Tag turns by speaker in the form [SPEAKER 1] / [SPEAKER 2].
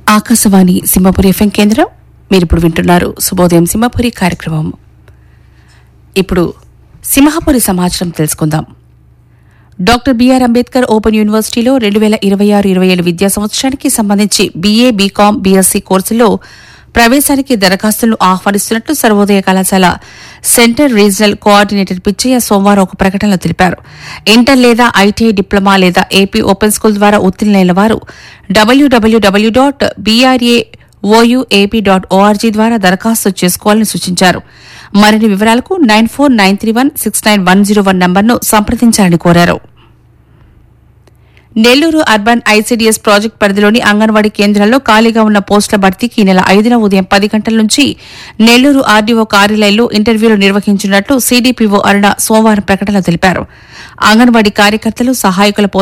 [SPEAKER 1] Akashvani Simhapuri FM కేంద్రం మీరిప్పుడు వింటున్నారు శుభోదయం సింహపురి కార్యక్రమం ఇప్పుడు సింహపురి సమాచారం తెలుసుకుందాం డాక్టర్ బిఆర్ అంబేద్కర్ ఓపెన్ యూనివర్సిటీలో రెండు వేల ఇరవై ఆరు ఇరవై ఏడు విద్యా సంవత్సరానికి సంబంధించి బీఏ బీకాం బీఎస్సీ కోర్సుల్లో ప్రవేశానికి దరఖాస్తులను ఆహ్వానిస్తున్నట్లు సర్వోదయ కళాశాల సెంటర్ రీజనల్ కోఆర్డినేటర్ పిచ్చయ్య సోమవారం ఒక ప్రకటనలో తెలిపారు ఇంటర్ లేదా ఐటీఐ డిప్లొమా లేదా ఏపీ ఓపెన్ స్కూల్ ద్వారా ఉత్తీర్ణులైన వారు WWW dot BRA OUAP dot ORG ద్వారా దరఖాస్తు చేసుకోవాలని సూచించారు మరిన్ని వివరాలకు nine four nine three one six nine one zero one నంబర్ను సంప్రదించాలని కోరారు నెల్లూరు అర్బన్ ఐసీడీఎస్ ప్రాజెక్ట్ పరిధిలోని అంగన్వాడీ కేంద్రాల్లో ఖాళీగా ఉన్న పోస్టుల భర్తీకి ఈ నెల ఐదున ఉదయం పది గంటల నుంచి నెల్లూరు ఆర్డీఓ కార్యాలయంలో ఇంటర్వ్యూలు నిర్వహించినట్లు సీడీపీఓ అరుణ సోమవారం ప్రకటనలో తెలిపారు అంగన్వాడీ కార్యకర్తలు సహాయకుల